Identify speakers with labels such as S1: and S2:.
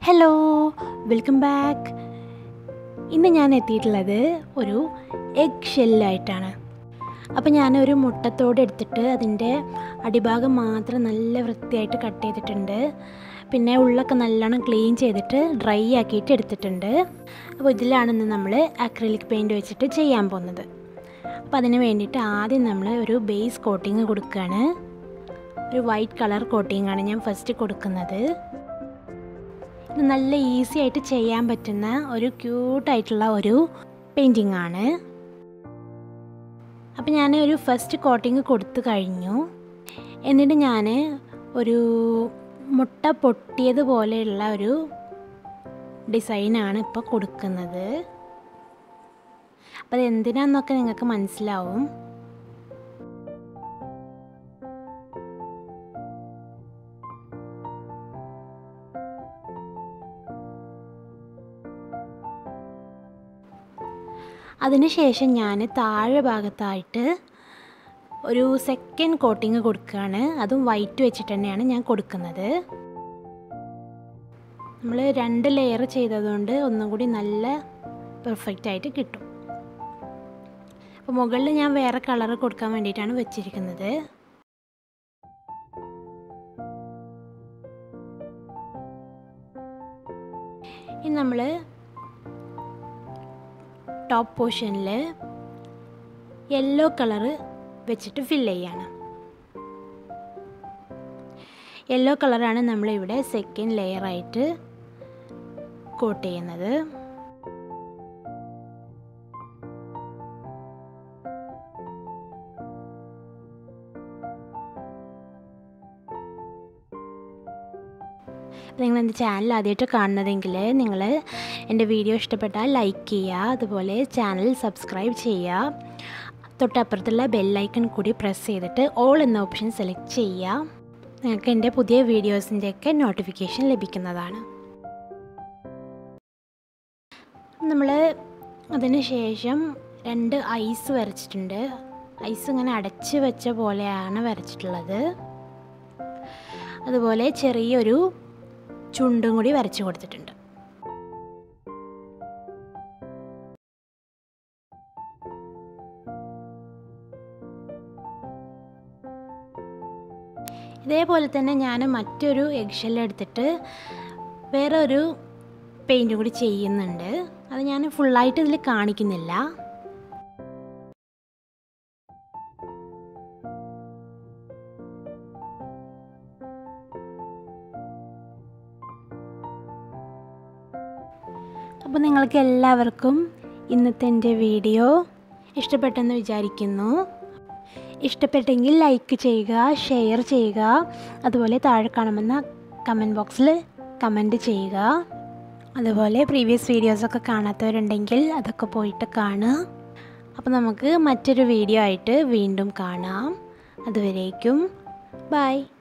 S1: hello welcome back ഇന്ന് ഞാൻ എത്തിയിട്ടുള്ളത് ഒരു എഗ് ഷെല്ലായിട്ടാണ് അപ്പോൾ ഞാനൊരു മുട്ടത്തോട് എടുത്തിട്ട് അതിൻ്റെ അടിഭാഗം മാത്രം നല്ല വൃത്തിയായിട്ട് കട്ട് ചെയ്തിട്ടുണ്ട് പിന്നെ ഉള്ളൊക്കെ നല്ലോണം ക്ലീൻ ചെയ്തിട്ട് ഡ്രൈ ആക്കിയിട്ട് എടുത്തിട്ടുണ്ട് അപ്പോൾ ഇതിലാണെന്ന് നമ്മൾ അക്രിലിക് പെയിൻറ്റ് വെച്ചിട്ട് ചെയ്യാൻ പോകുന്നത് അപ്പോൾ അതിന് വേണ്ടിയിട്ട് ആദ്യം നമ്മൾ ഒരു ബേസ് കോട്ടിങ് കൊടുക്കുകയാണ് ഒരു വൈറ്റ് കളർ കോട്ടിങ്ങാണ് ഞാൻ ഫസ്റ്റ് കൊടുക്കുന്നത് ഇത് നല്ല ഈസി ആയിട്ട് ചെയ്യാൻ പറ്റുന്ന ഒരു ക്യൂട്ടായിട്ടുള്ള ഒരു പെയിൻറ്റിംഗ് ആണ് അപ്പോൾ ഞാൻ ഒരു ഫസ്റ്റ് കോട്ടിങ് കൊടുത്തു കഴിഞ്ഞു എന്നിട്ട് ഞാൻ ഒരു മുട്ട പൊട്ടിയതുപോലെയുള്ള ഒരു ഡിസൈനാണ് ഇപ്പോൾ കൊടുക്കുന്നത് അപ്പോൾ അത് എന്തിനാന്നൊക്കെ നിങ്ങൾക്ക് മനസ്സിലാവും അതിനുശേഷം ഞാൻ താഴെ ഭാഗത്തായിട്ട് ഒരു സെക്കൻഡ് കോട്ടിങ് കൊടുക്കുകയാണ് അതും വൈറ്റ് വെച്ചിട്ട് തന്നെയാണ് ഞാൻ കൊടുക്കുന്നത് നമ്മൾ രണ്ട് ലെയർ ചെയ്തതുകൊണ്ട് ഒന്നും കൂടി നല്ല പെർഫെക്റ്റ് ആയിട്ട് കിട്ടും അപ്പോൾ മുകളിൽ ഞാൻ വേറെ കളർ കൊടുക്കാൻ വേണ്ടിയിട്ടാണ് വെച്ചിരിക്കുന്നത് ഇനി നമ്മൾ ടോപ്പ് പോർഷനിൽ യെല്ലോ കളറ് വെച്ചിട്ട് ഫില്ല് ചെയ്യാണ് യെല്ലോ കളറാണ് നമ്മളിവിടെ സെക്കൻഡ് ലെയറായിട്ട് കോട്ട് ചെയ്യുന്നത് നിങ്ങൾ എൻ്റെ ചാനൽ ആദ്യമായിട്ട് കാണുന്നതെങ്കിൽ നിങ്ങൾ എൻ്റെ വീഡിയോ ഇഷ്ടപ്പെട്ടാൽ ലൈക്ക് ചെയ്യുക അതുപോലെ ചാനൽ സബ്സ്ക്രൈബ് ചെയ്യുക തൊട്ടപ്പുറത്തുള്ള ബെല്ലൈക്കൺ കൂടി പ്രസ് ചെയ്തിട്ട് ഓൾ എന്ന ഓപ്ഷൻ സെലക്ട് ചെയ്യുക നിങ്ങൾക്ക് എൻ്റെ പുതിയ വീഡിയോസിൻ്റെയൊക്കെ നോട്ടിഫിക്കേഷൻ ലഭിക്കുന്നതാണ് നമ്മൾ അതിന് ശേഷം രണ്ട് ഐസ് വരച്ചിട്ടുണ്ട് ഐസ് ഇങ്ങനെ അടച്ച് വെച്ച പോലെയാണ് വരച്ചിട്ടുള്ളത് അതുപോലെ ചെറിയൊരു ചുണ്ടും കൂടി വരച്ചു കൊടുത്തിട്ടുണ്ട് ഇതേപോലെ തന്നെ ഞാൻ മറ്റൊരു എഗ് ഷെല്ല് എടുത്തിട്ട് വേറെ ഒരു പെയിൻറ്റും കൂടി ചെയ്യുന്നുണ്ട് അത് ഞാൻ ഫുള്ളായിട്ട് ഇതിൽ കാണിക്കുന്നില്ല അപ്പോൾ നിങ്ങൾക്ക് എല്ലാവർക്കും ഇന്നത്തെ എൻ്റെ വീഡിയോ ഇഷ്ടപ്പെട്ടെന്ന് വിചാരിക്കുന്നു ഇഷ്ടപ്പെട്ടെങ്കിൽ ലൈക്ക് ചെയ്യുക ഷെയർ ചെയ്യുക അതുപോലെ താഴെ കാണുമെന്ന കമൻറ്റ് ബോക്സിൽ കമൻറ്റ് ചെയ്യുക അതുപോലെ പ്രീവിയസ് വീഡിയോസൊക്കെ കാണാത്തവരുണ്ടെങ്കിൽ അതൊക്കെ പോയിട്ട് കാണുക അപ്പോൾ നമുക്ക് മറ്റൊരു വീഡിയോ ആയിട്ട് വീണ്ടും കാണാം അതുവരേക്കും ബൈ